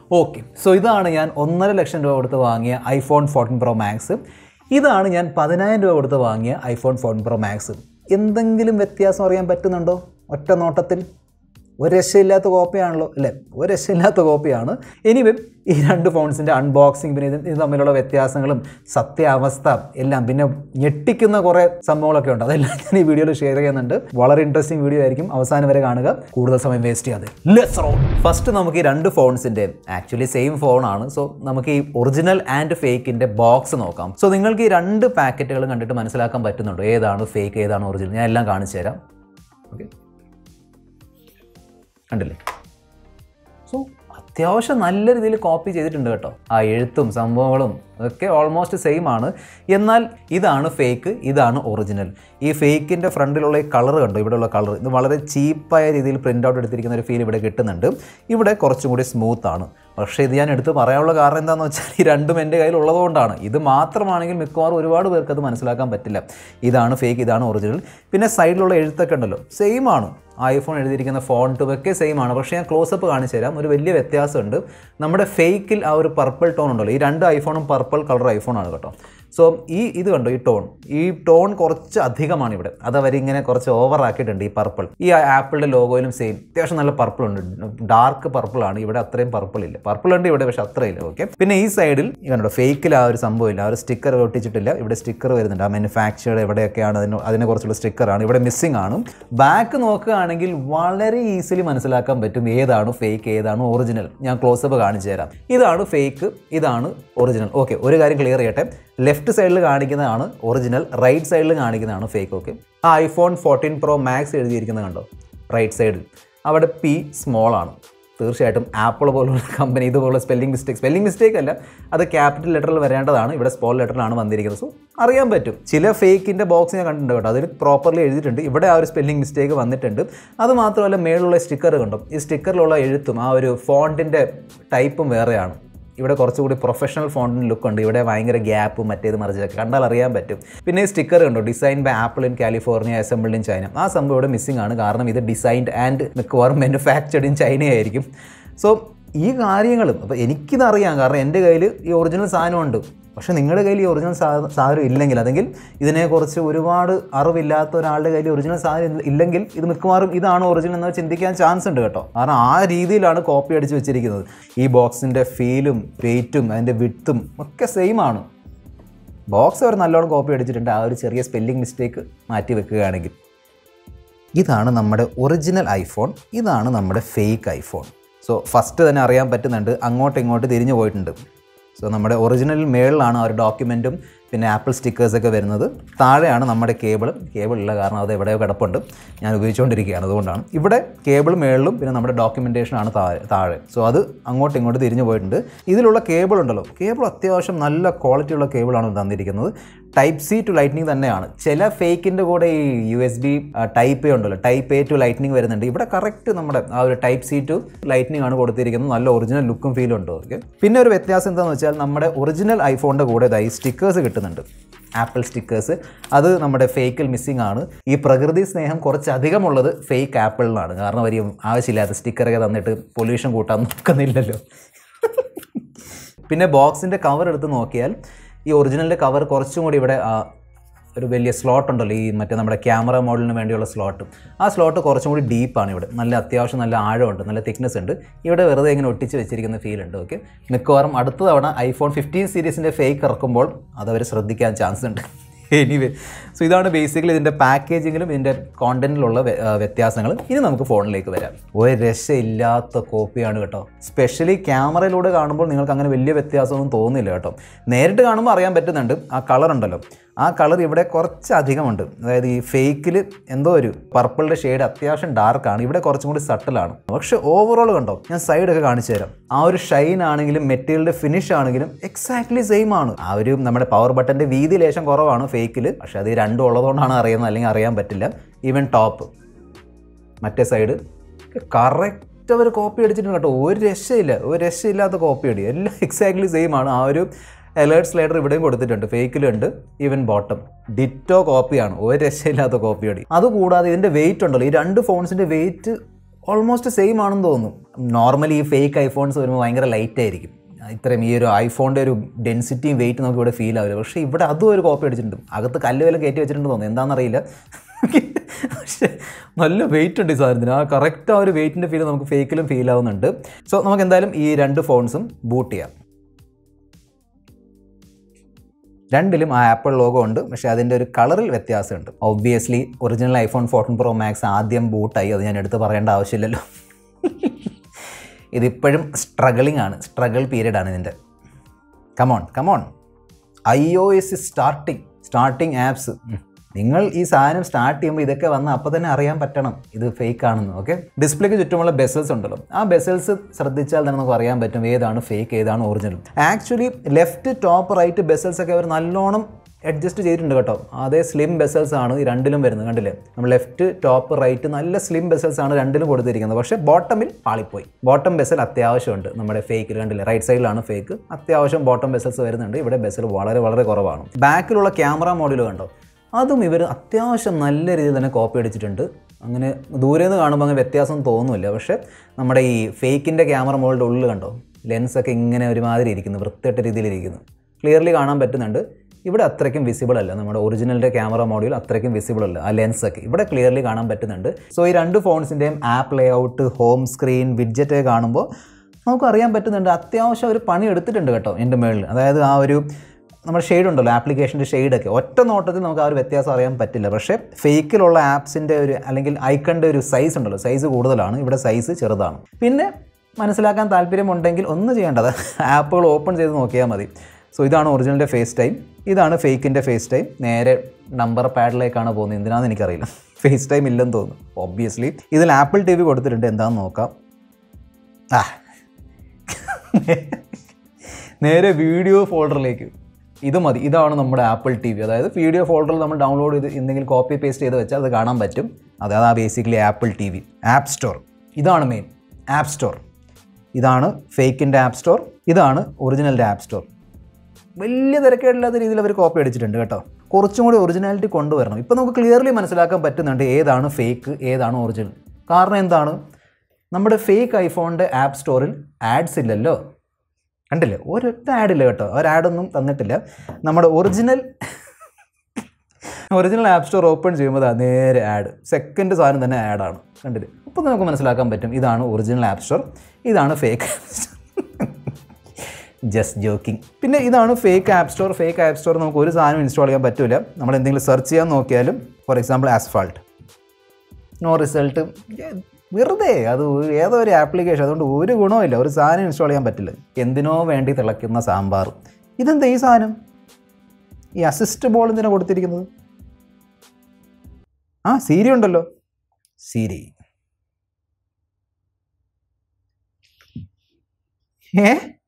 okay so ഇതാണ് ഞാൻ ഒന്നര ലക്ഷം രൂപ കൊടുത്ത് വാങ്ങിയ ഐഫോൺ ഫോർട്ടീൻ പ്രോ മാക്സ് ഇതാണ് ഞാൻ പതിനായിരം രൂപ കൊടുത്ത് വാങ്ങിയ ഐഫോൺ ഫോർട്ടീൻ പ്രോ മാക്സ് എന്തെങ്കിലും വ്യത്യാസം അറിയാൻ പറ്റുന്നുണ്ടോ ഒറ്റ നോട്ടത്തിൽ ഒരു രക്ഷയില്ലാത്ത കോപ്പിയാണല്ലോ അല്ലേ ഒരു രക്ഷയില്ലാത്ത കോപ്പിയാണ് എനിവേ ഈ രണ്ട് ഫോൺസിൻ്റെ അൺബോക്സിങ് പിന്നെ ഇത് ഇത് തമ്മിലുള്ള വ്യത്യാസങ്ങളും സത്യാവസ്ഥ എല്ലാം പിന്നെ ഞെട്ടിക്കുന്ന കുറേ സംഭവങ്ങളൊക്കെ ഉണ്ട് അതെല്ലാം ഞാൻ ഈ വീഡിയോയിൽ ഷെയർ ചെയ്യുന്നുണ്ട് വളരെ ഇൻട്രസ്റ്റിംഗ് വീഡിയോ ആയിരിക്കും അവസാനം വരെ കാണുക കൂടുതൽ സമയം വേസ്റ്റ് ചെയ്യാതെ ലെറ്റ്സ് റോൾ ഫസ്റ്റ് നമുക്ക് ഈ രണ്ട് ഫോൺസിൻ്റെ ആക്ച്വലി സെയിം ഫോണാണ് സോ നമുക്ക് ഈ ഒറിജിനൽ ആൻഡ് ഫേക്കിൻ്റെ ബോക്സ് നോക്കാം സോ നിങ്ങൾക്ക് ഈ രണ്ട് പാക്കറ്റുകളും കണ്ടിട്ട് മനസ്സിലാക്കാൻ പറ്റുന്നുണ്ടോ ഏതാണ് ഫേക്ക് ഏതാണ് ഒറിജിനൽ ഞാൻ എല്ലാം കാണിച്ചു തരാം ഓക്കെ കണ്ടില്ലേ സോ അത്യാവശ്യം നല്ല രീതിയിൽ കോപ്പി ചെയ്തിട്ടുണ്ട് കേട്ടോ ആ എഴുത്തും സംഭവങ്ങളും ഒക്കെ ഓൾമോസ്റ്റ് സെയിം ആണ് എന്നാൽ ഇതാണ് ഫേക്ക് ഇതാണ് ഒറിജിനൽ ഈ ഫേക്കിൻ്റെ ഫ്രണ്ടിലുള്ള ഈ കളർ കണ്ടോ ഇവിടെയുള്ള കളർ ഇത് വളരെ ചീപ്പായ രീതിയിൽ പ്രിൻ്റ് ഔട്ട് എടുത്തിരിക്കുന്ന ഒരു ഫീൽ ഇവിടെ കിട്ടുന്നുണ്ട് ഇവിടെ കുറച്ചും കൂടി സ്മൂത്ത് ആണ് പക്ഷേ ഇത് ഞാൻ എടുത്ത് പറയാനുള്ള കാരണം എന്താണെന്ന് വെച്ചാൽ ഈ രണ്ടും എൻ്റെ കയ്യിൽ ഉള്ളതുകൊണ്ടാണ് ഇത് മാത്രമാണെങ്കിൽ മിക്കവാറും ഒരുപാട് പേർക്ക് അത് മനസ്സിലാക്കാൻ പറ്റില്ല ഇതാണ് ഫേക്ക് ഇതാണ് ഒറിജിനൽ പിന്നെ സൈഡിലുള്ള എഴുത്തൊക്കെ ഉണ്ടല്ലോ സെയിം ആണ് ഐഫോൺ എഴുതിയിരിക്കുന്ന ഫോണ്ടും ഒക്കെ സെയിം ആണ് പക്ഷേ ഞാൻ ക്ലോസപ്പ് കാണിച്ചു തരാം ഒരു വലിയ വ്യത്യാസമുണ്ട് നമ്മുടെ ഫേക്കിൽ ആ ഒരു പർപ്പിൾ ടോൺ ഉണ്ടല്ലോ ഈ രണ്ട് ഐഫോണും പർപ്പിൾ കളർ ഐഫോണാണ് കേട്ടോ സോ ഈ ഇത് കണ്ടോ ഈ ടോൺ ഈ ടോൺ കുറച്ച് അധികമാണ് ഇവിടെ അത് അവരിങ്ങനെ കുറച്ച് ഓവർ ആക്കിയിട്ടുണ്ട് ഈ പർപ്പിൾ ഈ ആപ്പിളിൻ്റെ ലോഗോയിലും സെയിം അത്യാവശ്യം നല്ല പർപ്പിൾ ഉണ്ട് ഡാർക്ക് പർപ്പിൾ ആണ് ഇവിടെ അത്രയും പർപ്പിൾ ഇല്ല പർപ്പിൾ ഉണ്ട് ഇവിടെ പക്ഷെ അത്രയില്ല ഓക്കെ പിന്നെ ഈ സൈഡിൽ കണ്ടോ ഫേക്കിൽ ആ ഒരു സംഭവം ഇല്ല ആ ഒരു സ്റ്റിക്കർ ഒട്ടിച്ചിട്ടില്ല ഇവിടെ സ്റ്റിക്കർ വരുന്നുണ്ട് ആ മാനുഫാക്ചേർഡ് എവിടെയൊക്കെയാണ് അതിന് അതിനെ കുറിച്ചുള്ള സ്റ്റിക്കറാണ് ഇവിടെ മിസ്സിംഗ് ആണ് ബാക്ക് നോക്കുകയാണെങ്കിൽ വളരെ ഈസിലി മനസ്സിലാക്കാൻ പറ്റും ഏതാണ് ഫേക്ക് ഏതാണ് ഒറിജിനൽ ഞാൻ ക്ലോസപ്പ് കാണിച്ചു തരാം ഇതാണ് ഫേക്ക് ഇതാണ് ഒറിജിനൽ ഓക്കെ ഒരു കാര്യം ക്ലിയർ ചെയ്യട്ടെ ലെഫ്റ്റ് സൈഡിൽ കാണിക്കുന്നതാണ് ഒറിജിനൽ റൈറ്റ് സൈഡിൽ കാണിക്കുന്നതാണ് ഫേക്ക് ഓക്കെ ആ ഐഫോൺ ഫോർട്ടീൻ പ്രോ മാക്സ് എഴുതിയിരിക്കുന്നത് കണ്ടോ റൈറ്റ് സൈഡിൽ അവിടെ പി സ്മോൾ ആണ് തീർച്ചയായിട്ടും ആപ്പിൾ പോലുള്ള കമ്പനി ഇതുപോലുള്ള സ്പെല്ലിംഗ് മിസ്റ്റേക്ക് സ്പെല്ലിംഗ് മിസ്റ്റേക്ക് അല്ല അത് ക്യാപിറ്റൽ ലെറ്ററിൽ വരേണ്ടതാണ് ഇവിടെ സ്മോൾ ലെറ്ററിലാണ് വന്നിരിക്കുന്നത് സോ അറിയാൻ പറ്റും ചില ഫേക്കിൻ്റെ ബോക്സ് ഞാൻ കണ്ടിട്ടുണ്ട് കേട്ടോ അതിൽ പ്രോപ്പർലി എഴുതിയിട്ടുണ്ട് ഇവിടെ ആ ഒരു സ്പെല്ലിംഗ് മിസ്റ്റേക്ക് വന്നിട്ടുണ്ട് അത് മാത്രമല്ല മേളിലുള്ള സ്റ്റിക്കർ കണ്ടോ ഈ സ്റ്റിക്കറിലുള്ള എഴുത്തും ആ ഒരു ഫോണ്ടിൻ്റെ ടൈപ്പും വേറെയാണ് ഇവിടെ കുറച്ചുകൂടി പ്രൊഫഷണൽ ഫോണ്ടിന് ലുക്ക് ഉണ്ട് ഇവിടെ ഭയങ്കര ഗ്യാപ്പും മറ്റേത് മറിച്ചൊക്കെ കണ്ടാൽ അറിയാൻ പറ്റും പിന്നെ ഈ സ്റ്റിക്കർ കണ്ടോ design by Apple in California assembled in China ആ സംഭവം ഇവിടെ മിസ്സിംഗ് ആണ് കാരണം ഇത് ഡിസൈൻഡ് ആൻഡ് മിക്കവാറും മാനുഫാക്ചർഡ് ഇൻ ചൈനയായിരിക്കും സോ ഈ കാര്യങ്ങളും അപ്പോൾ എനിക്കിതറിയാം കാരണം എൻ്റെ കയ്യിൽ ഈ ഒറിജിനൽ സാധനമുണ്ട് പക്ഷേ നിങ്ങളുടെ കയ്യിൽ ഈ ഒറിജിനൽ സാ- സാധനം ഇല്ലെങ്കിൽ അല്ലെങ്കിൽ ഇതിനെക്കുറിച്ച് ഒരുപാട് അറിവില്ലാത്ത ഒരാളുടെ കയ്യിൽ ഒറിജിനൽ സാധനം ഇല്ലെങ്കിൽ ഇത് മിക്കവാറും ഇതാണ് ഒറിജിനൽ എന്ന് ചിന്തിക്കാൻ ചാൻസ് ഉണ്ട് കേട്ടോ കാരണം ആ രീതിയിലാണ് കോപ്പി അടിച്ച് വെച്ചിരിക്കുന്നത് ഈ ബോക്സിൻ്റെ ഫീലും വെയിറ്റും അതിൻ്റെ വിട്ടും ഒക്കെ സെയിം ആണ് ബോക്സ് അവർ നല്ലോണം കോപ്പി അടിച്ചിട്ടുണ്ട് ആ ഒരു ചെറിയ സ്പെല്ലിംഗ് മിസ്റ്റേക്ക് മാറ്റി വെക്കുകയാണെങ്കിൽ ഇതാണ് നമ്മുടെ ഒറിജിനൽ ഐഫോൺ ഇതാണ് നമ്മുടെ ഫേക്ക് ഐഫോൺ സോ ഫസ്റ്റ് തന്നെ അറിയാൻ പറ്റുന്നുണ്ട് അങ്ങോട്ട് ഇങ്ങോട്ട് തിരിഞ്ഞു പോയിട്ടുണ്ട് സോ നമ്മുടെ ഒറിജിനൽ മേളിലാണ് ആ ഒരു ഡോക്യുമെൻറ്റും പിന്നെ ആപ്പിൾ സ്റ്റിക്കേഴ്സൊക്കെ വരുന്നത് താഴെയാണ് നമ്മുടെ കേബിൾ കേബിൾ ഉള്ള കാരണം അത് എവിടെയോ കിടപ്പുണ്ട് ഞാൻ ഉപയോഗിച്ചുകൊണ്ടിരിക്കുകയാണ് അതുകൊണ്ടാണ് ഇവിടെ കേബിൾ മേളിലും പിന്നെ നമ്മുടെ ഡോക്യുമെൻറ്റേഷനാണ് താഴെ താഴെ സോ അത് അങ്ങോട്ടും ഇങ്ങോട്ട് തിരിഞ്ഞു പോയിട്ടുണ്ട് ഇതിലുള്ള കേബിൾ ഉണ്ടല്ലോ കേബിൾ അത്യാവശ്യം നല്ല ക്വാളിറ്റിയുള്ള കേബിളാണ് തന്നിരിക്കുന്നത് ടൈപ്പ് സി ടു ലൈറ്റ്നിങ് തന്നെയാണ് ചില ഫേക്കിൻ്റെ കൂടെ ഈ U S B type A ഉണ്ടല്ലോ ടൈപ്പ് എ ടു ലൈറ്റ്നിങ് വരുന്നുണ്ട് ഇവിടെ കറക്റ്റ് നമ്മുടെ ആ ഒരു ടൈപ്പ് സി ടു ലൈറ്റ്നിങ് ആണ് കൊടുത്തിരിക്കുന്നത് നല്ല ഒറിജിനൽ ലുക്കും ഫീലും ഉണ്ട് ഓക്കെ പിന്നെ ഒരു വ്യത്യാസം എന്താണെന്ന് വെച്ചാൽ നമ്മുടെ ഒറിജിനൽ ഐഫോണിൻ്റെ കൂടെ ഇതായി സ്റ്റിക്കേഴ്സ് കിട്ടുന്നുണ്ട് ആപ്പിൾ സ്റ്റിക്കേഴ്സ് അത് നമ്മുടെ ഫേക്കിൽ മിസ്സിംഗ് ആണ് ഈ പ്രകൃതി സ്നേഹം കുറച്ച് അധികമുള്ളത് ഫേക്ക് ആപ്പിളിനാണ് കാരണം അവർ ആവശ്യമില്ലാത്ത സ്റ്റിക്കറൊക്കെ തന്നിട്ട് പൊല്യൂഷൻ കൂട്ടാൻ നോക്കുന്നില്ലല്ലോ പിന്നെ ബോക്സിൻ്റെ കവർ എടുത്ത് നോക്കിയാൽ ഈ ഒറിജിനലിൻ്റെ കവർ കുറച്ചും കൂടി ഇവിടെ ആ, ഒരു വലിയ സ്ലോട്ട് ഉണ്ടല്ലോ ഈ മറ്റേ നമ്മുടെ ക്യാമറ മോഡലിന് വേണ്ടിയുള്ള സ്ലോട്ട് ആ സ്ലോട്ട് കുറച്ചും കൂടി ഡീപ്പാണ് ഇവിടെ നല്ല അത്യാവശ്യം നല്ല ആഴമുണ്ട് നല്ല തിക്നെസ് ഉണ്ട് ഇവിടെ വെറുതെ ഇങ്ങനെ ഒട്ടിച്ച് വെച്ചിരിക്കുന്ന ഫീൽ ഉണ്ട് ഓക്കെ മിക്കവാറും അടുത്ത തവണ ഐഫോൺ ഫിഫ്റ്റീൻ സീരീസിൻ്റെ ഫേക്ക് ഇറക്കുമ്പോൾ അതവർ ശ്രദ്ധിക്കാൻ ചാൻസ് ഉണ്ട് എനിവേ സോ ഇതാണ് ബേസിക്കലി ഇതിൻ്റെ പാക്കേജിങ്ങിലും ഇതിൻ്റെ കോണ്ടന്റിലുള്ള വ്യത്യാസങ്ങൾ ഇനി നമുക്ക് ഫോണിലേക്ക് വരാം ഒരു രക്ഷയില്ലാത്ത കോപ്പിയാണ് കേട്ടോ സ്പെഷ്യലി ക്യാമറയിലൂടെ കാണുമ്പോൾ നിങ്ങൾക്ക് അങ്ങനെ വലിയ വ്യത്യാസമൊന്നും തോന്നില്ല കേട്ടോ നേരിട്ട് കാണുമ്പോൾ അറിയാൻ പറ്റുന്നുണ്ട് ആ കളർ ഉണ്ടല്ലോ ആ കളർ ഇവിടെ കുറച്ച് അധികമുണ്ട് അതായത് ഈ ഫേക്കിൽ എന്തോ ഒരു പർപ്പിളിൻ്റെ ഷെയ്ഡ് അത്യാവശ്യം ഡാർക്കാണ് ഇവിടെ കുറച്ചും കൂടി സട്ടിലാണ് പക്ഷെ ഓവറോൾ കണ്ടോ ഞാൻ സൈഡൊക്കെ കാണിച്ചു തരാം ആ ഒരു ഷൈൻ ആണെങ്കിലും മെറ്റീരിയലിൻ്റെ ഫിനിഷ് ആണെങ്കിലും എക്സാക്ട്ലി സെയിം ആണ് ആ ഒരു നമ്മുടെ പവർ ബട്ടൻ്റെ വീതി ലേശം കുറവാണ് ഫേക്കിൽ പക്ഷെ അത് ഈ രണ്ടും ഉള്ളതുകൊണ്ടാണ് അറിയുന്നത് അല്ലെങ്കിൽ അറിയാൻ പറ്റില്ല ഈവൻ ടോപ്പ് മറ്റേ സൈഡ് കറക്റ്റ് അവർ കോപ്പി അടിച്ചിട്ടുണ്ട് കേട്ടോ ഒരു രക്ഷയില്ല ഒരു രക്ഷയില്ലാത്ത കോപ്പി അടി എല്ലാം എക്സാക്ട്ലി സെയിം ആണ് ആ ഒരു അലേർട്ട് സ്ലൈഡർ ഇവിടെയും കൊടുത്തിട്ടുണ്ട് ഫേക്കിലുണ്ട് ഈവൻ ബോട്ടം ഡിറ്റോ കോപ്പിയാണ് ഒരു രക്ഷയില്ലാത്ത കോപ്പി അടി അതുകൂടാതെ ഇതിൻ്റെ വെയിറ്റ് ഉണ്ടല്ലോ ഈ രണ്ട് ഫോൺസിൻ്റെ വെയിറ്റ് ഓൾമോസ്റ്റ് സെയിം ആണെന്ന് തോന്നുന്നു നോർമലി ഈ ഫേക്ക് ഐഫോൺസ് വരുമ്പോൾ ഭയങ്കര ലൈറ്റ് ആയിരിക്കും ഇത്രയും ഈ ഒരു ഐഫോണിൻ്റെ ഒരു ഡെൻസിറ്റിയും വെയിറ്റ് നമുക്ക് ഇവിടെ ഫീൽ ആവില്ല പക്ഷേ ഇവിടെ അതും ഒരു കോപ്പി അടിച്ചിട്ടുണ്ട് അകത്ത് കല്ല് വല്ല കയറ്റി വെച്ചിട്ടുണ്ട് തോന്നുന്നു എന്താണെന്നറിയില്ല പക്ഷേ നല്ല വെയിറ്റ് ഉണ്ട് ഈ സാധനത്തിന് ആ കറക്റ്റ് ആ ഒരു വെയിറ്റിൻ്റെ ഫീൽ നമുക്ക് ഫേക്കിലും ഫീൽ ആവുന്നുണ്ട് സോ നമുക്ക് എന്തായാലും ഈ രണ്ട് ഫോൺസും ബൂട്ട് ചെയ്യാം രണ്ടിലും ആ ആപ്പിൾ ലോഗോ ഉണ്ട് പക്ഷേ അതിൻ്റെ ഒരു കളറിൽ വ്യത്യാസമുണ്ട് obviously original iPhone fourteen pro max ആദ്യം ബൂട്ടായി അത് ഞാൻ എടുത്ത് പറയേണ്ട ആവശ്യമില്ലല്ലോ ഇതിപ്പോഴും സ്ട്രഗിളിംഗ് ആണ് സ്ട്രഗിൾ പീരീഡ് ആണ് ഇതിൻ്റെ come on come on I O S starting starting apps നിങ്ങൾ ഈ സാധനം സ്റ്റാർട്ട് ചെയ്യുമ്പോൾ ഇതൊക്കെ വന്ന് അപ്പോൾ തന്നെ അറിയാൻ പറ്റണം ഇത് ഫേക്ക് ആണെന്ന് ഓക്കെ ഡിസ്പ്ലേക്ക് ചുറ്റുമുള്ള ബെസൽസ് ഉണ്ടല്ലോ ആ ബെസൽസ് ശ്രദ്ധിച്ചാൽ തന്നെ നമുക്ക് അറിയാൻ പറ്റും ഏതാണ് ഫേക്ക് ഏതാണ് original actually left top right bezels ഒക്കെ അവർ നല്ലോണം അഡ്ജസ്റ്റ് ചെയ്തിട്ടുണ്ട് കേട്ടോ അതേ സ്ലിം ബെസൽസ് ആണ് ഈ രണ്ടിലും വരുന്നത് കണ്ടില്ലേ നമ്മൾ ലെഫ്റ്റ് ടോപ്പ് റൈറ്റ് നല്ല സ്ലിം ബെസൽസ് ആണ് രണ്ടിലും കൊടുത്തിരിക്കുന്നത് പക്ഷേ ബോട്ടമിൽ പാളിപ്പോയി ബോട്ടം ബെസൽ അത്യാവശ്യമുണ്ട് നമ്മുടെ ഫേക്ക് കണ്ടില്ലേ റൈറ്റ് സൈഡിലാണ് ഫേക്ക് അത്യാവശ്യം ബോട്ടം ബെസൽസ് വരുന്നുണ്ട് ഇവിടെ ബെസൽ വളരെ വളരെ കുറവാണ് ബാക്കിലുള്ള ക്യാമറ മോഡൽ കണ്ടോ അതും ഇവർ അത്യാവശ്യം നല്ല രീതിയിൽ തന്നെ കോപ്പി അടിച്ചിട്ടുണ്ട് അങ്ങനെ ദൂരെ നിന്ന് കാണുമ്പോൾ അങ്ങനെ വ്യത്യാസം തോന്നുന്നില്ല പക്ഷേ നമ്മുടെ ഈ ഫേക്കിൻ്റെ ക്യാമറ മോളുടെ ഉള്ളിൽ കണ്ടോ ലെൻസൊക്കെ ഇങ്ങനെ ഒരുമാതിരി ഇരിക്കുന്നു വൃത്തിയായിട്ട രീതിയിലിരിക്കുന്നു ക്ലിയർലി കാണാൻ പറ്റുന്നുണ്ട് ഇവിടെ അത്രയ്ക്കും വിസിബിൾ അല്ല നമ്മുടെ ഒറിജിനലിൻ്റെ ക്യാമറ മോഡ്യൂൾ അത്രയ്ക്കും വിസിബിൾ അല്ല ആ ലെൻസൊക്കെ ഇവിടെ ക്ലിയർലി കാണാൻ പറ്റുന്നുണ്ട് സോ ഈ രണ്ട് ഫോൺസിൻ്റെയും app layout home screen widget കാണുമ്പോൾ നമുക്ക് അറിയാൻ പറ്റുന്നുണ്ട് അത്യാവശ്യം ഒരു പണി എടുത്തിട്ടുണ്ട് കേട്ടോ എൻ്റെ മേളിൽ അതായത് ആ ഒരു നമ്മുടെ ഷെയ്ഡ് ഉണ്ടല്ലോ ആപ്ലിക്കേഷൻ്റെ ഷെയ്ഡൊക്കെ ഒറ്റ നോട്ടത്തിൽ നമുക്ക് ആ ഒരു വ്യത്യാസം അറിയാൻ പറ്റില്ല പക്ഷേ ഫേക്കിലുള്ള ആപ്സിൻ്റെ ഒരു അല്ലെങ്കിൽ ഐക്കണിൻ്റെ ഒരു സൈസ് ഉണ്ടല്ലോ സൈസ് കൂടുതലാണ് ഇവിടെ സൈസ് ചെറുതാണ് പിന്നെ മനസ്സിലാക്കാൻ താല്പര്യമുണ്ടെങ്കിൽ ഒന്നും ചെയ്യേണ്ടത് ആപ്പുകൾ ഓപ്പൺ ചെയ്ത് നോക്കിയാൽ മതി സോ ഇതാണ് ഒറിജിനലിൻ്റെ ഫേസ് ടൈം ഇതാണ് ഫേക്കിൻ്റെ ഫേസ് ടൈം നേരെ നമ്പർ പാഡിലേക്കാണ് പോകുന്നത് എന്തിനാണെന്ന് എനിക്കറിയില്ല ഫേസ് ടൈം ഇല്ലെന്ന് തോന്നുന്നു ഒബ്വിയസ്ലി ഇതിൽ ആപ്പിൾ ടി വി കൊടുത്തിട്ടുണ്ട് എന്താണെന്ന് നോക്കാം ആ നേരെ വീഡിയോ ഫോൾഡറിലേക്ക് ഇത് മതി ഇതാണ് നമ്മുടെ ആപ്പിൾ ടി വി അതായത് വീഡിയോ ഫോൾഡറിൽ നമ്മൾ ഡൗൺലോഡ് ചെയ്ത് എന്തെങ്കിലും കോപ്പി പേസ്റ്റ് ചെയ്ത് വെച്ചാൽ അത് കാണാൻ പറ്റും അതായത് ആ basically Apple T V app store ഇതാണ് മെയിൻ ആപ്പ് സ്റ്റോർ ഇതാണ് ഫേക്കിൻ്റെ ആപ്പ് സ്റ്റോർ ഇതാണ് ഒറിജിനലിൻ്റെ ആപ്പ് സ്റ്റോർ വലിയ തിരക്കേടില്ലാത്ത രീതിയിൽ അവർ കോപ്പി അടിച്ചിട്ടുണ്ട് കേട്ടോ കുറച്ചും കൂടി ഒറിജിനാലിറ്റി കൊണ്ടുവരണം ഇപ്പോൾ നമുക്ക് ക്ലിയർലി മനസ്സിലാക്കാൻ പറ്റുന്നുണ്ട് ഏതാണ് ഫേക്ക് ഏതാണ് ഒറിജിനൽ കാരണം എന്താണ് നമ്മുടെ ഫേക്ക് ഐഫോണിൻ്റെ ആപ്പ് സ്റ്റോറിൽ ആഡ്സ് ഇല്ലല്ലോ കണ്ടില്ലേ ഒരൊറ്റ ആഡില്ല കേട്ടോ ഒരു ആഡൊന്നും തന്നിട്ടില്ല നമ്മുടെ original original app store open ചെയ്യുമ്പോൾ ദാ നേരെ ആഡ് സെക്കൻഡ് സാധനം തന്നെ ആഡാണ് കണ്ടില്ലേ അപ്പോൾ നമുക്ക് മനസ്സിലാക്കാൻ പറ്റും ഇതാണ് ഒറിജിനൽ ആപ്പ് സ്റ്റോർ ഇതാണ് ഫേക്ക് ജസ്റ്റ് ജോക്കിംഗ് പിന്നെ ഇതാണ് fake app store fake app store നമുക്ക് ഒരു സാധനം ഇൻസ്റ്റാൾ ചെയ്യാൻ പറ്റില്ല നമ്മൾ എന്തെങ്കിലും സെർച്ച് ചെയ്യാൻ നോക്കിയാലും for example Asphalt no result വെറുതെ അത് ഒരു- ഏതോ ഒരു ആപ്ലിക്കേഷൻ അതുകൊണ്ട് ഒരു ഗുണവുമില്ല ഒരു സാധനം ഇൻസ്റ്റാൾ ചെയ്യാൻ പറ്റില്ല എന്തിനോ വേണ്ടി തിളയ്ക്കുന്ന സാമ്പാർ ഇതെന്താ ഈ സാധനം ഈ അസിസ്റ്റ് ബോൾ എന്തിനാ കൊടുത്തിരിക്കുന്നത് ആ സീരി ഉണ്ടല്ലോ സീരി ഏ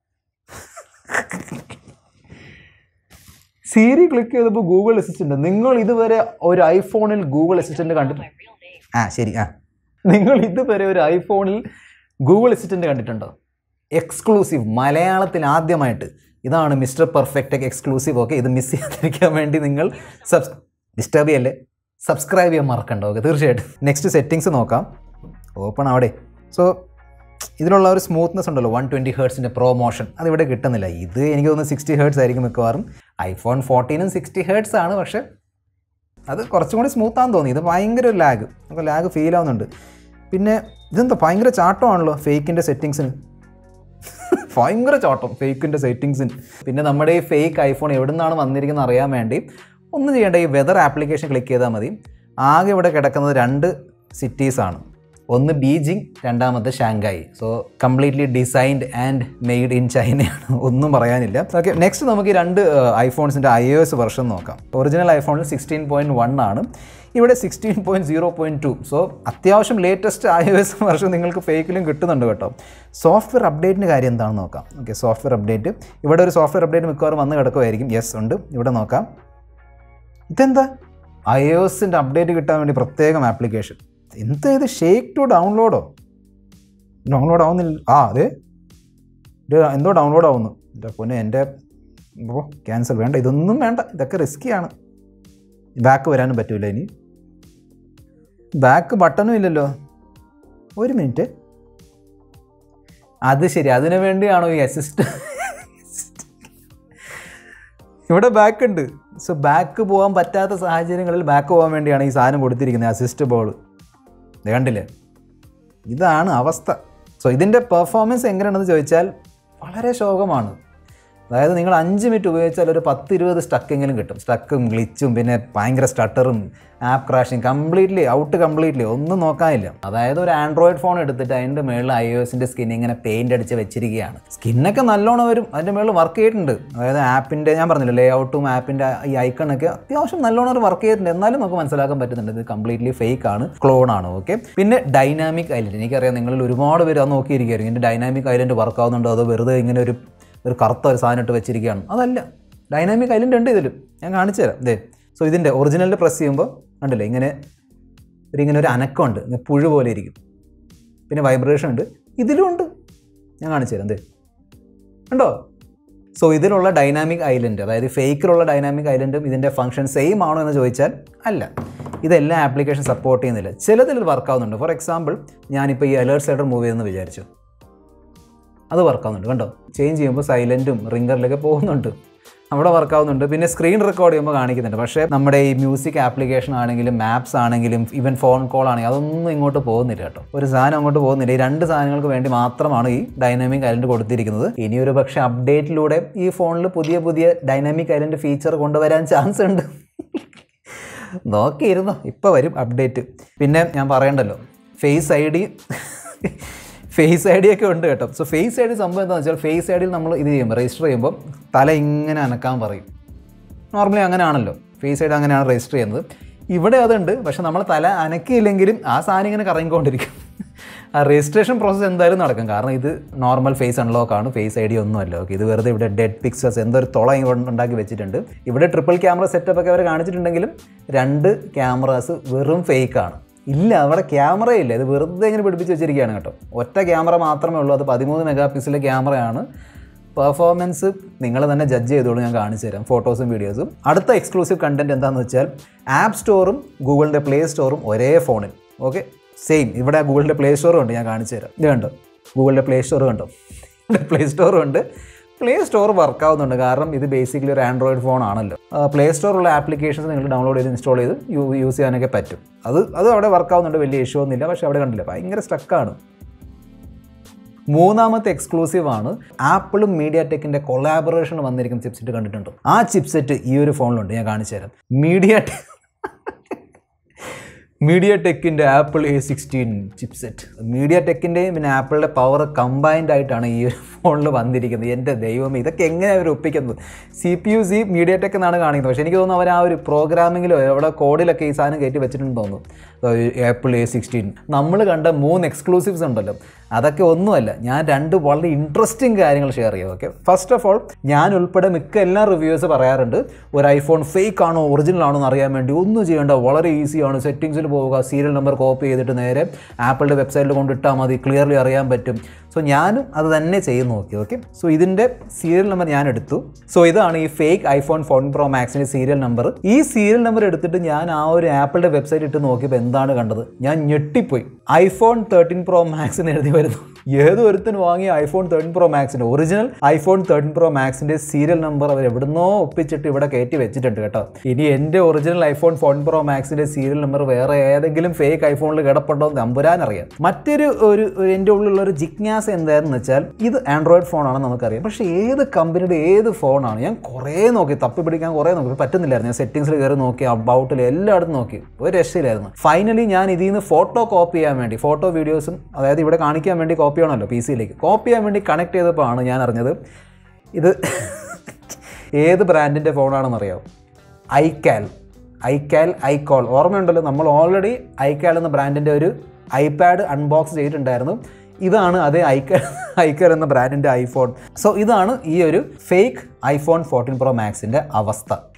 സീരി ക്ലിക്ക് ചെയ്തപ്പോൾ ഗൂഗിൾ അസിസ്റ്റന്റ് നിങ്ങൾ ഇതുവരെ ഒരു ഐഫോണിൽ ഗൂഗിൾ അസിസ്റ്റന്റ് കണ്ടിട്ട് ആ ശരി ആ നിങ്ങൾ ഇതുവരെ ഒരു ഐഫോണിൽ ഗൂഗിൾ അസിസ്റ്റന്റ് കണ്ടിട്ടുണ്ടോ എക്സ്ക്ലൂസീവ് മലയാളത്തിൽ ആദ്യമായിട്ട് ഇതാണ് മിസ്റ്റർ പെർഫെക്റ്റ് എക്സ്ക്ലൂസീവ് ഓക്കെ ഇത് മിസ് ചെയ്യാതിരിക്കാൻ വേണ്ടി നിങ്ങൾ സബ്സ് ഡിസ്റ്റർബ് ചെയ്യല്ലേ സബ്സ്ക്രൈബ് ചെയ്യാൻ മറക്കണ്ട ഓക്കെ തീർച്ചയായിട്ടും നെക്സ്റ്റ് സെറ്റിങ്സ് നോക്കാം ഓപ്പൺ അവിടെ സോ ഇതിലുള്ള ഒരു സ്മൂത്ത്നെസ് ഉണ്ടല്ലോ വൺ ട്വൻറ്റി ഹേർട്സിൻ്റെ പ്രൊമോഷൻ അതിവിടെ കിട്ടുന്നില്ല ഇത് എനിക്ക് തോന്നുന്നു സിക്സ്റ്റി ഹേർട്സ് ആയിരിക്കും മിക്കവാറും ഐഫോൺ ഫോർട്ടീനും സിക്സ്റ്റി ഹേർട്സ് ആണ് പക്ഷേ അത് കുറച്ചും കൂടി സ്മൂത്താന്ന് തോന്നി ഇത് ഭയങ്കര ഒരു ലാഗ് നമുക്ക് ലാഗ് ഫീൽ ആവുന്നുണ്ട് പിന്നെ ഇതെന്താ ഭയങ്കര ചാട്ടമാണല്ലോ ഫേക്കിൻ്റെ സെറ്റിങ്സിന് ഭയങ്കര ചാട്ടം ഫേക്കിൻ്റെ സെറ്റിങ്സിന് പിന്നെ നമ്മുടെ ഈ ഫേക്ക് ഐഫോൺ എവിടെ നിന്നാണ് വന്നിരിക്കുന്നത് അറിയാൻ വേണ്ടി ഒന്നും ചെയ്യേണ്ട ഈ വെതർ ആപ്ലിക്കേഷൻ ക്ലിക്ക് ചെയ്താൽ മതി ആകെ ഇവിടെ കിടക്കുന്നത് രണ്ട് സിറ്റീസാണ് ഒന്ന് ബീജിംഗ് രണ്ടാമത്തെ Shanghai so completely designed and made in ചൈനയാണ് ഒന്നും പറയാനില്ല ഓക്കെ നെക്സ്റ്റ് നമുക്ക് ഈ രണ്ട് ഐഫോൺസിൻ്റെ ഐ ഒ എസ് വെർഷൻ നോക്കാം ഒറിജിനൽ ഐഫോണിൽ സിക്സ്റ്റീൻ പോയിൻറ്റ് വൺ ആണ് ഇവിടെ sixteen point zero point two so അത്യാവശ്യം latest I O S version നിങ്ങൾക്ക് ഫേക്കിലും കിട്ടുന്നുണ്ട് കേട്ടോ സോഫ്റ്റ്വെയർ അപ്ഡേറ്റിൻ്റെ കാര്യം എന്താണെന്ന് നോക്കാം ഓക്കെ സോഫ്റ്റ്വെയർ അപ്ഡേറ്റ് ഇവിടെ ഒരു സോഫ്റ്റ്വെയർ അപ്ഡേറ്റ് മിക്കവാറും വന്ന് കിടക്കുമായിരിക്കും യെസ് ഉണ്ട് ഇവിടെ നോക്കാം ഇതെന്താ ഐ ഒ എസിൻ്റെ അപ്ഡേറ്റ് കിട്ടാൻ വേണ്ടി പ്രത്യേകം ആപ്ലിക്കേഷൻ എന്താ ഇത് ഷേക്ക് ടു ഡൗൺലോഡോ ഡൗൺലോഡ് ആവുന്നില്ല ആ അതെ ഇത് എന്തോ ഡൗൺലോഡ് ആവുന്നു എൻ്റെ പൊന്നെ എൻ്റെ ഓ ക്യാൻസൽ വേണ്ട ഇതൊന്നും വേണ്ട ഇതൊക്കെ റിസ്ക്കിയാണ് ബാക്ക് വരാനും പറ്റൂല ഇനി ബാക്ക് ബട്ടണും ഇല്ലല്ലോ ഒരു മിനിറ്റ് അത് ശരി അതിനു വേണ്ടിയാണോ ഈ അസിസ്റ്റ് ഇവിടെ ബാക്ക് ഉണ്ട് സോ ബാക്ക് പോകാൻ പറ്റാത്ത സാഹചര്യങ്ങളിൽ ബാക്ക് പോകാൻ വേണ്ടിയാണ് ഈ സാധനം കൊടുത്തിരിക്കുന്നത് അസിസ്റ്റ് ബോൾ ഇത് കണ്ടില്ലേ ഇതാണ് അവസ്ഥ സോ ഇതിൻ്റെ പെർഫോമൻസ് എങ്ങനെയാണെന്ന് ചോദിച്ചാൽ വളരെ ശോകമാണ് അതായത് നിങ്ങൾ അഞ്ച് മിനിറ്റ് ഉപയോഗിച്ചാൽ ഒരു പത്ത് ഇരുപത് സ്റ്റക്കെങ്കിലും കിട്ടും സ്റ്റക്കും ഗ്ലിച്ചും പിന്നെ ഭയങ്കര സ്റ്റട്ടറും app crashing completely out completely ഒന്നും നോക്കാനില്ല അതായത് ഒരു ആൻഡ്രോയിഡ് ഫോൺ എടുത്തിട്ട് അതിൻ്റെ മുകളിൽ ഐ ഒ എസിൻ്റെ സ്കിൻ ഇങ്ങനെ പെയിൻ്റ് അടിച്ച് വെച്ചിരിക്കുകയാണ് സ്കിന്നൊക്കെ നല്ലോണം വരും അതിൻ്റെ മുകളിൽ വർക്ക് ചെയ്തിട്ടുണ്ട് അതായത് ആപ്പിൻ്റെ ഞാൻ പറഞ്ഞില്ല ലേ ഔട്ടും ആപ്പിൻ്റെ ഈ ഐക്കണൊക്കെ അത്യാവശ്യം നല്ലോണം വർക്ക് ചെയ്തിട്ടുണ്ട് എന്നാലും നമുക്ക് മനസ്സിലാക്കാൻ പറ്റുന്നുണ്ട് ഇത് കംപ്ലീറ്റ്ലി ഫേക്ക് ആണ് ക്ലോൺ ആണ് ഓക്കെ പിന്നെ ഡൈനാമിക് ഐലൻഡ് എനിക്കറിയാം നിങ്ങളിൽ ഒരുപാട് പേര് അത് നോക്കിയിരിക്കുകയായിരിക്കും ഇതിൻ്റെ ഡൈനാമിക് ഐലൻഡ് വർക്ക് ആവുന്നുണ്ടോ അതോ വെറുതെ ഇങ്ങനെ ഒരു ഒരു കറുത്ത ഒരു സാധനം ഇട്ട് വെച്ചിരിക്കുകയാണ് അതല്ല ഡൈനാമിക് ഐലൻഡ് ഉണ്ട് ഇതിലും ഞാൻ കാണിച്ചു തരാം ഇതേ സോ ഇതിൻ്റെ ഒറിജിനലിൽ പ്രസ് ചെയ്യുമ്പോൾ കണ്ടില്ലേ ഇങ്ങനെ ഒരു ഇങ്ങനെ ഒരു അനക്കമുണ്ട് ഇങ്ങനെ പുഴു പോലെ ഇരിക്കും പിന്നെ വൈബ്രേഷൻ ഉണ്ട് ഇതിലും ഉണ്ട് ഞാൻ കാണിച്ചു തരാം എന്തേ ഉണ്ടോ സോ ഇതിലുള്ള ഡൈനാമിക് ഐലൻഡ് അതായത് ഫേക്കിലുള്ള ഡൈനാമിക് ഐലൻഡും ഇതിൻ്റെ ഫംഗ്ഷൻ സെയിം ആണോ എന്ന് ചോദിച്ചാൽ അല്ല ഇതെല്ലാം ആപ്ലിക്കേഷൻ സപ്പോർട്ട് ചെയ്യുന്നില്ല ചിലതിൽ വർക്ക് ആവുന്നുണ്ട് ഫോർ എക്സാമ്പിൾ ഞാനിപ്പോൾ ഈ അലേർട്ട് സൈഡർ മൂവ് ചെയ്തെന്ന് വിചാരിച്ചു അത് വർക്കാവുന്നുണ്ട് കണ്ടോ ചേഞ്ച് ചെയ്യുമ്പോൾ സൈലൻറ്റും റിംഗറിലൊക്കെ പോകുന്നുണ്ട് അവിടെ വർക്കാവുന്നുണ്ട് പിന്നെ സ്ക്രീൻ റെക്കോർഡ് ചെയ്യുമ്പോൾ കാണിക്കുന്നുണ്ട് പക്ഷേ നമ്മുടെ ഈ മ്യൂസിക് ആപ്ലിക്കേഷൻ ആണെങ്കിലും മാപ്സ് ആണെങ്കിലും ഈവൻ ഫോൺ കോൾ ആണെങ്കിലും അതൊന്നും ഇങ്ങോട്ട് പോകുന്നില്ല കേട്ടോ ഒരു സാധനം അങ്ങോട്ട് പോകുന്നില്ല ഈ രണ്ട് സാധനങ്ങൾക്ക് വേണ്ടി മാത്രമാണ് ഈ ഡൈനാമിക് ഐലൻഡ് കൊടുത്തിരിക്കുന്നത് ഇനി ഒരു പക്ഷേ അപ്ഡേറ്റിലൂടെ ഈ ഫോണിൽ പുതിയ പുതിയ ഡൈനാമിക് ഐലൻഡ് ഫീച്ചർ കൊണ്ടുവരാൻ ചാൻസ് ഉണ്ട് നോക്കിയിരുന്നു ഇപ്പോൾ വരും അപ്ഡേറ്റ് പിന്നെ ഞാൻ പറയണ്ടല്ലോ Face I D Face I D ഒക്കെ ഉണ്ട് കേട്ടോ സോ ഫേസ് ഐ ഡി സംഭവം എന്താണെന്ന് വെച്ചാൽ ഫേസ് ഐ ഡിയിൽ നമ്മൾ ഇത് ചെയ്യുമ്പോൾ രജിസ്റ്റർ ചെയ്യുമ്പോൾ തല ഇങ്ങനെ അനക്കാൻ പറയും നോർമലി അങ്ങനെയാണല്ലോ ഫേസ് ഐ ഡി അങ്ങനെയാണ് രജിസ്റ്റർ ചെയ്യുന്നത് ഇവിടെ അതുണ്ട് പക്ഷെ നമ്മൾ തല അനക്കിയില്ലെങ്കിലും ആ സാധനം ഇങ്ങനെ കറങ്ങിക്കൊണ്ടിരിക്കും ആ രജിസ്ട്രേഷൻ പ്രോസസ്സ് എന്തായാലും നടക്കും കാരണം ഇത് നോർമൽ ഫേസ് അൺലോക്ക് ആണ് ഫേസ് ഐ ഡി ഒന്നുമല്ല ഓക്കെ ഇത് വെറുതെ ഇവിടെ ഡെഡ് പിക്ചേഴ്സ് എന്തോ ഒരു തുള ഇങ്ങോട്ട് ഉണ്ടാക്കി വെച്ചിട്ടുണ്ട് ഇവിടെ ട്രിപ്പിൾ ക്യാമറ സെറ്റപ്പ് ഒക്കെ അവർ കാണിച്ചിട്ടുണ്ടെങ്കിലും രണ്ട് ക്യാമറാസ് വെറും ഫേക്ക് ആണ് ഇല്ല അവിടെ ക്യാമറ ഇല്ല ഇത് വെറുതെ ഇങ്ങനെ പിടിപ്പിച്ച് വെച്ചിരിക്കുകയാണ് കേട്ടോ ഒറ്റ ക്യാമറ മാത്രമേ ഉള്ളൂ അത് പതിമൂന്ന് മെഗാ പിക്സലിലെ ക്യാമറയാണ് പെർഫോമൻസ് നിങ്ങൾ തന്നെ ജഡ്ജ് ചെയ്തോളൂ ഞാൻ കാണിച്ചു തരാം ഫോട്ടോസും വീഡിയോസും അടുത്ത എക്സ്ക്ലൂസീവ് കണ്ടന്റ് എന്താണെന്ന് വെച്ചാൽ ആപ്പ് സ്റ്റോറും ഗൂഗിളിൻ്റെ പ്ലേ സ്റ്റോറും ഒരേ ഫോണിൽ ഓക്കെ സെയിം ഇവിടെ ഗൂഗിളിൻ്റെ പ്ലേ സ്റ്റോറും ഉണ്ട് ഞാൻ കാണിച്ചു തരാം ഇത് കണ്ടോ ഗൂഗിളിൻ്റെ പ്ലേ സ്റ്റോർ കണ്ടോ പ്ലേ സ്റ്റോറും ഉണ്ട് പ്ലേ സ്റ്റോർ വർക്ക് ആവുന്നുണ്ട് കാരണം ഇത് ബേസിക്കലി ഒരു ആൻഡ്രോയിഡ് ഫോൺ ആണല്ലോ പ്ലേ സ്റ്റോറുള്ള ആപ്ലിക്കേഷൻസ് നിങ്ങൾ ഡൗൺലോഡ് ചെയ്ത് ഇൻസ്റ്റാൾ ചെയ്ത് യൂസ് ചെയ്യാനൊക്കെ പറ്റും അത് അത് അവിടെ വർക്ക് ആവുന്നുണ്ട് വലിയ ഇഷ്യൂ ഒന്നുമില്ല പക്ഷേ അവിടെ കണ്ടില്ല ഭയങ്കര സ്റ്റക്കാണ് മൂന്നാമത്തെ എക്സ്ക്ലൂസീവ് ആണ് ആപ്പിളും മീഡിയ ടെക്കിൻ്റെ കൊളാബറേഷൻ വന്നിരിക്കുന്ന ചിപ്സെറ്റ് കണ്ടിട്ടുണ്ടോ ആ ചിപ്സെറ്റ് ഈ ഒരു ഫോണിലുണ്ട് ഞാൻ കാണിച്ചു തരാം മീഡിയ മീഡിയ ടെക്കിൻ്റെ ആപ്പിൾ എ സിക്സ്റ്റീൻ ചിപ്സെറ്റ് മീഡിയ ടെക്കിൻ്റെയും പിന്നെ ആപ്പിളിൻ്റെ പവർ കമ്പൈൻഡ് ആയിട്ടാണ് ഈ ഒരു ഫോണിൽ വന്നിരിക്കുന്നത് എൻ്റെ ദൈവമേ ഇതൊക്കെ എങ്ങനെയാണ് അവർ ഒപ്പിക്കുന്നത് C P U C MediaTek എന്നാണ് കാണിക്കുന്നത് പക്ഷേ എനിക്ക് തോന്നുന്നു അവർ ആ ഒരു പ്രോഗ്രാമിങ്ങിലോ എവിടെ കോഡിലൊക്കെ ഈ സാധനം കയറ്റി വെച്ചിട്ടുണ്ടെന്ന് തോന്നുന്നു ആപ്പിൾ എ സിക്സ്റ്റീൻ നമ്മൾ കണ്ട മൂന്ന് എക്സ്ക്ലൂസീവ്സ് ഉണ്ടല്ലോ അതൊക്കെ ഒന്നുമല്ല ഞാൻ രണ്ട് വളരെ ഇൻട്രസ്റ്റിംഗ് കാര്യങ്ങൾ ഷെയർ ചെയ്യാം ഓക്കെ ഫസ്റ്റ് ഓഫ് ഓൾ ഞാൻ ഉൾപ്പെടെ മിക്ക എല്ലാ റിവ്യൂസ് പറയാറുണ്ട് ഒരു ഐഫോൺ ഫേക്ക് ആണോ ഒറിജിനൽ ആണോ എന്ന് അറിയാൻ വേണ്ടി ഒന്നും ചെയ്യേണ്ട വളരെ ഈസിയാണ് സെറ്റിങ്സിൽ പോവുക സീരിയൽ നമ്പർ കോപ്പി ചെയ്തിട്ട് നേരെ ആപ്പിളിൻ്റെ വെബ്സൈറ്റിൽ കൊണ്ടിട്ടാൽ മതി ക്ലിയർലി അറിയാൻ പറ്റും സോ ഞാനും അത് തന്നെ ചെയ്ത് നോക്കി ഓക്കെ സോ ഇതിൻ്റെ സീരിയൽ നമ്പർ ഞാൻ എടുത്തു സോ ഇതാണ് ഈ ഫേക്ക് ഐഫോൺ ഫോൺ പ്രോ മാക്സിൻ്റെ സീരിയൽ നമ്പർ ഈ സീരിയൽ നമ്പർ എടുത്തിട്ട് ഞാൻ ആ ഒരു ആപ്പിളിൻ്റെ വെബ്സൈറ്റ് ഇട്ട് നോക്കിയപ്പോൾ എന്താണ് കണ്ടത് ഞാൻ ഞെട്ടിപ്പോയി ഐഫോൺ തേർട്ടീൻ പ്രോ മാക്സ് എന്ന് എഴുതി വരുന്നു ഏത് ഒരുത്തന് വാങ്ങിയ ഐഫോൺ തേർട്ടീൻ പ്രോ മാക്സിൻ്റെ ഒറിജിനൽ ഐഫോൺ തേർട്ടീൻ പ്രോ മാക്സിൻ്റെ സീരിയൽ നമ്പർ അവർ എവിടുന്നോ ഒപ്പിച്ചിട്ട് ഇവിടെ കയറ്റി വെച്ചിട്ടുണ്ട് കേട്ടോ ഇനി എൻ്റെ ഒറിജിനൽ ഐഫോൺ ഫോൺ പ്രോ മാക്സിൻ്റെ സീരിയൽ നമ്പർ വേറെ ഏതെങ്കിലും ഫേക്ക് ഐഫോണിൽ കിടപ്പുണ്ടോ എന്ന് നമ്പുരാൻ അറിയാം മറ്റൊരു ഒരു ഒരു എൻ്റെ ഉള്ളിലുള്ള ഒരു ജിജ്ഞാസ എന്താണെന്ന് വെച്ചാൽ ഇത് ആൻഡ്രോയിഡ് ഫോണാണെന്ന് നമുക്കറിയാം പക്ഷേ ഏത് കമ്പനിയുടെ ഏത് ഫോണാണ് ഞാൻ കുറേ നോക്കി തപ്പി പിടിക്കാൻ കുറേ നോക്കി പറ്റുന്നില്ലായിരുന്നു ഞാൻ സെറ്റിങ്സിൽ കയറി നോക്കി അബൌട്ടിൽ എല്ലായിടത്തും നോക്കി ഒരു രക്ഷയിലായിരുന്നു ഫൈനലി ഞാൻ ഇതിൽ നിന്ന് ഫോട്ടോ കോപ്പി ചെയ്യാൻ വേണ്ടി ഫോട്ടോ വീഡിയോസും അതായത് ഇവിടെ കാണിക്കാൻ വേണ്ടി കോപ്പി ചെയ്യണമല്ലോ പി സിയിലേക്ക് കോപ്പി ചെയ്യാൻ വേണ്ടി കണക്ട് ചെയ്തപ്പോഴാണ് ഞാൻ അറിഞ്ഞത് ഇത് ഏത് ബ്രാൻഡിൻ്റെ ഫോണാണെന്ന് അറിയാമോ ഐക്കാൽ ഐക്കാൽ ഐക്കോൾ ഓർമ്മയുണ്ടല്ലോ നമ്മൾ ഓൾറെഡി ഐക്കാൽ എന്ന ബ്രാൻഡിൻ്റെ ഒരു ഐപാഡ് അൺബോക്സ് ചെയ്തിട്ടുണ്ടായിരുന്നു ഇതാണ് അതേ ഐക്കർ ഐക്കർ എന്ന ബ്രാൻഡിൻ്റെ ഐഫോൺ സോ ഇതാണ് ഈ ഒരു ഫേക്ക് ഐഫോൺ ഫോർട്ടീൻ പ്രോ മാക്സിൻ്റെ അവസ്ഥ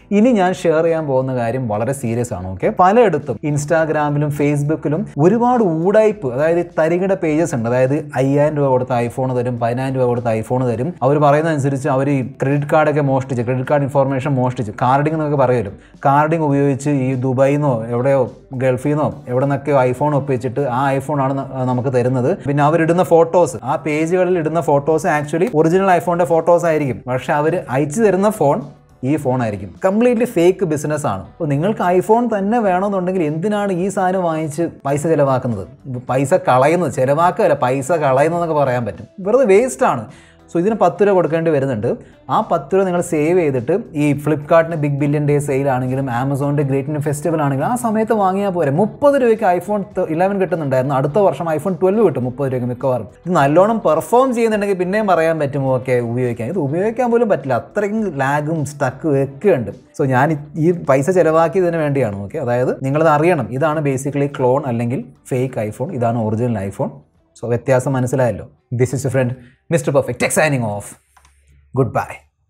ഇനി ഞാൻ ഷെയർ ചെയ്യാൻ പോകുന്ന കാര്യം വളരെ സീരിയസ് ആണ് ഓക്കെ പലയിടത്തും ഇൻസ്റ്റാഗ്രാമിലും ഫേസ്ബുക്കിലും ഒരുപാട് ഊടായ്പ് അതായത് തരികിട പേജസ് ഉണ്ട് അതായത് അയ്യായിരം രൂപ കൊടുത്ത് ഐഫോൺ തരും പതിനായിരം രൂപ കൊടുത്ത് ഐഫോൺ തരും അവർ പറയുന്നതനുസരിച്ച് അവർ ഈ ക്രെഡിറ്റ് കാർഡൊക്കെ മോഷ്ടിച്ച് ക്രെഡിറ്റ് കാർഡ് ഇൻഫോർമേഷൻ മോഷ്ടിച്ച് കാർഡിംഗ് എന്നൊക്കെ പറയുമല്ലോ കാർഡിംഗ് ഉപയോഗിച്ച് ഈ ദുബായിൽ നിന്നോ എവിടെയോ ഗൾഫിൽ നിന്നോ എവിടെ നിന്നൊക്കെയോ ഐഫോൺ ഒപ്പിച്ചിട്ട് ആ ഐഫോണാണ് ന- നമുക്ക് തരുന്നത് പിന്നെ അവരിടുന്ന ഫോട്ടോസ് ആ പേജുകളിൽ ഇടുന്ന ഫോട്ടോസ് ആക്ച്വലി ഒറിജിനൽ ഐഫോണിൻ്റെ ഫോട്ടോസ് ആയിരിക്കും പക്ഷെ അവർ അയച്ചു തരുന്ന ഫോൺ ഈ ഫോൺ ആയിരിക്കും കംപ്ലീറ്റ്ലി ഫേക്ക് ബിസിനസ് ആണ് അപ്പോൾ നിങ്ങൾക്ക് ഐഫോൺ തന്നെ വേണമെന്നുണ്ടെങ്കിൽ എന്തിനാണ് ഈ സാധനം വാങ്ങിച്ച് പൈസ ചിലവാക്കുന്നത് പൈസ കളയുന്നത് ചിലവാക്കുകയല്ല പൈസ കളയുന്നതെന്നൊക്കെ പറയാൻ പറ്റും വെറുതെ വേസ്റ്റ് ആണ് സോ ഇതിന് പത്ത് രൂപ കൊടുക്കേണ്ടി വരുന്നുണ്ട് ആ പത്ത് രൂപ നിങ്ങൾ സേവ് ചെയ്തിട്ട് ഈ ഫ്ലിപ്കാർട്ടിന് ബിഗ് ബില്യൺ ഡേ സെയിൽ ആണെങ്കിലും ആമസോണിൻ്റെ ഗ്രേറ്റ് ഫെസ്റ്റിവൽ ആണെങ്കിലും ആ സമയത്ത് വാങ്ങിയാൽ പോരെ മുപ്പത് രൂപയ്ക്ക് ഐഫോൺ ഇലവൻ കിട്ടുന്നുണ്ടായിരുന്നു അടുത്ത വർഷം ഐഫോൺ ട്വൽവ് കിട്ടും മുപ്പത് രൂപയ്ക്ക് മിക്കവാറും ഇത് നല്ലോണം പെർഫോം ചെയ്യുന്നുണ്ടെങ്കിൽ പിന്നെയും പറയാൻ പറ്റുമോ ഒക്കെ ഉപയോഗിക്കാൻ ഇത് ഉപയോഗിക്കാൻ പോലും പറ്റില്ല അത്രയ്ക്കും ലാഗും സ്റ്റക്കും ഒക്കെ ഉണ്ട് സോ ഞാൻ ഈ- ഈ പൈസ ചിലവാക്കിയതിന് വേണ്ടിയാണ് ഓക്കെ അതായത് നിങ്ങളത് അറിയണം ഇതാണ് ബേസിക്കലി ക്ലോൺ അല്ലെങ്കിൽ ഫേക്ക് ഐഫോൺ ഇതാണ് ഒറിജിനൽ ഐഫോൺ സോ വ്യത്യാസം മനസ്സിലായല്ലോ this is a friend Mister Perfect signing off good by